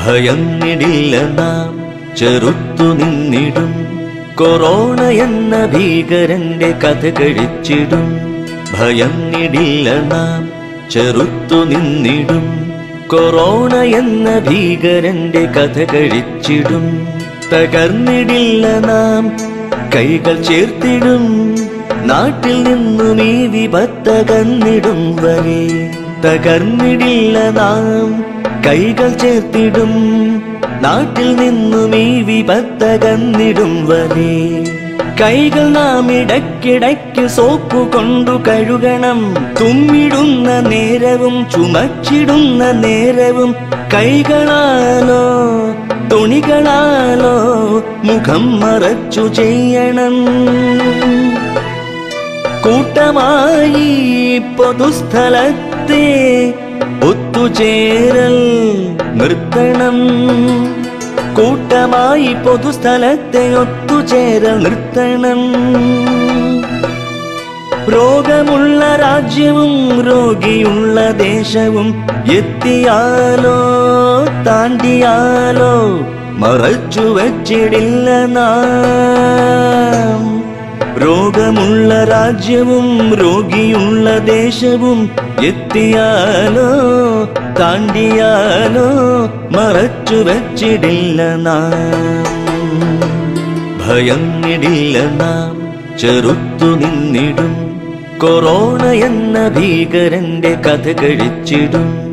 ഭയന്നിടില്ല നാം ചെറുത്തു നിന്നിടും കൊറോണ എന്ന ഭീകരന്റെ കഥ കഴിച്ചിടും ഭയന്നിടില്ല നാം ചെറുത്തു നിന്നിടും കൊറോണ എന്ന ഭീകരന്റെ കഥ കഴിച്ചിടും തകർന്നിടില്ല നാം കൈകൾ ചേർത്തിടും നാട്ടിൽ നിന്നും ഈ വിപത്തകന്നിടും വരെ തകർന്നിടില്ല നാം കൈകൾ ചേർത്തിടും നാട്ടിൽ നിന്നും ഈ വിപത്തകന്നിടും വരെ കൈകൾ നാം ഇടയ്ക്കിടയ്ക്ക് സോപ്പ് കൊണ്ടു കഴുകണം തുമ്മിടുന്ന നേരവും ചുമച്ചിടുന്ന നേരവും കൈകളാലോ തുണികളാലോ മുഖം മറച്ചു ചെയ്യണം കൂട്ടമായി പൊതുസ്ഥലത്തെ ഒത്തുചേരൽ നിർത്തണം കൂട്ടമായി പൊതുസ്ഥലത്തെ ഒത്തുചേരൽ നിർത്തണം രോഗമുള്ള രാജ്യവും രോഗിയുള്ള ദേശവും എത്തിയാലോ താണ്ടിയാലോ മറച്ചു വച്ചിടില്ല നാം രോഗമുള്ള രാജ്യവും രോഗിയുള്ള ദേശവും എത്തിയാലോ താണ്ടിയാലോ മറച്ചു വച്ചിടില്ല നാം ഭയന്നിടില്ല നാം ചെറുത്തു നിന്നിടും കൊറോണ എന്ന ഭീകരന്റെ കഥ കഴിച്ചിടും